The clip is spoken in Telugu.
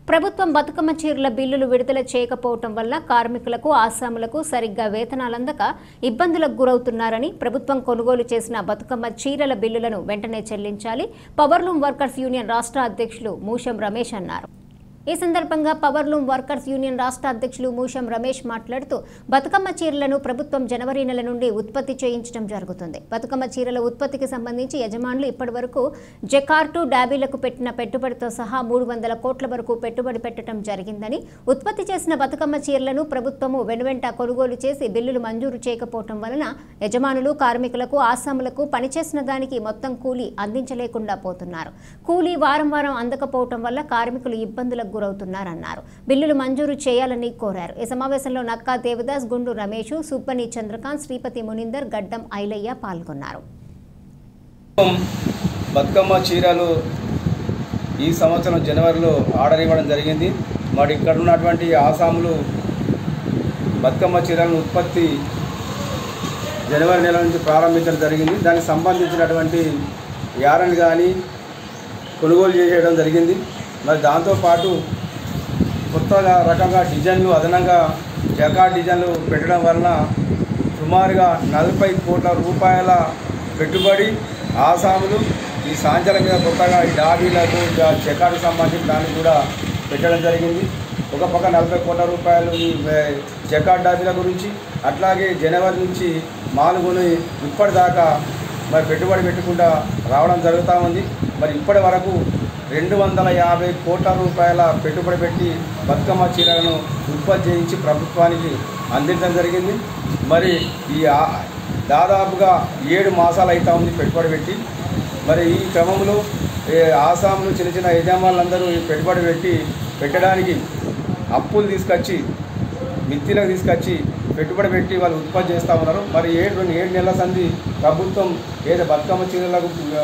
ప్రభుత్వం బతుకమ్మ చీరల బిల్లులు విడుదల చేయకపోవటం వల్ల కార్మికులకు ఆసాములకు సరిగ్గా వేతనాలందక ఇబ్బందులకు గురవుతున్నారని ప్రభుత్వం కొనుగోలు చేసిన బతుకమ్మ చీరల బిల్లులను వెంటనే చెల్లించాలి పవర్లూమ్ వర్కర్స్ యూనియన్ రాష్ట్ర అధ్యక్షులు మూషం రమేష్ అన్నారు ఈ సందర్భంగా పవర్లూమ్ వర్కర్స్ యూనియన్ రాష్ట్ర అధ్యక్షులు మూషం రమేష్ మాట్లాడుతూ బతుకమ్మ చీరలను ప్రభుత్వం జనవరి నెల నుండి ఉత్పత్తి చేయించడం జరుగుతుంది బతుకమ్మ చీరల ఉత్పత్తికి సంబంధించి యజమానులు ఇప్పటివరకు జకార్టు డాబీలకు పెట్టిన పెట్టుబడితో సహా మూడు వందల కోట్ల వరకు పెట్టుబడి పెట్టడం జరిగిందని ఉత్పత్తి చేసిన బతుకమ్మ చీరలను ప్రభుత్వము వెనువెంట కొనుగోలు చేసి బిల్లులు మంజూరు చేయకపోవటం వలన యజమానులు కార్మికులకు ఆసాములకు పనిచేసిన దానికి మొత్తం కూలీ అందించలేకుండా పోతున్నారు కూలీ వారం వారం అందకపోవటం వల్ల కార్మికులు ఇబ్బందులకు గురవుతున్నారన్నారు బిల్లులు మంజూరు చేయాలని కోరారు ఈ సమావేశంలో నక్కా దేవదాస్ గుండు రమేష్ సుబ్బని చంద్రకాంత్ శ్రీపతి మునిందర్ గడ్డం ఐలయ్య పాల్గొన్నారు బతుకమ్మ చీరలు ఈ సంవత్సరం జనవరిలో ఆర్డర్ ఇవ్వడం జరిగింది మరి ఇక్కడ ఉన్నటువంటి ఆసాములు బతుకమ్మ చీరలను ఉత్పత్తి జనవరి నెల నుంచి ప్రారంభించడం జరిగింది దానికి సంబంధించినటువంటి యారన్ కానీ కొనుగోలు చేసేయడం జరిగింది మరి దాంతోపాటు కొత్తగా రకంగా డిజైన్లు అదనంగా జకా డిజైన్లు పెట్టడం వలన సుమారుగా నలభై కోట్ల రూపాయల పెట్టుబడి ఆసాములు ఈ సాంచల మీద కొత్తగా ఈ డాబీలకు చెకాకు సంబంధించిన దానికి కూడా పెట్టడం జరిగింది ఒక పక్క నలభై కోట్ల రూపాయలు ఈ చెకాట్ డాబీల గురించి అట్లాగే జనవరి నుంచి మాలుగుని ఇప్పటిదాకా మరి పెట్టుబడి పెట్టుకుంటా రావడం జరుగుతూ ఉంది మరి ఇప్పటి వరకు రెండు వందల యాభై కోట్ల రూపాయల పెట్టుబడి పెట్టి బతుకమ్మ చీరలను ఉత్పత్తి చేయించి ప్రభుత్వానికి అందించడం జరిగింది మరి ఈ ఆ- దాదాపుగా ఏడు మాసాలు అవుతా ఉంది పెట్టుబడి పెట్టి మరి ఈ క్రమంలో ఏ ఆసాంలు చిన్న చిన్న యజమానులందరూ ఈ పెట్టుబడి పెట్టి పెట్టడానికి అప్పులు తీసుకొచ్చి మిత్తిలకు తీసుకొచ్చి పెట్టుబడి పెట్టి వాళ్ళు ఉత్పత్తి చేస్తూ ఉన్నారు మరి ఏడు ఏడు నెలల సంది ప్రభుత్వం ఏదో బతుకమ్మ చీరలకు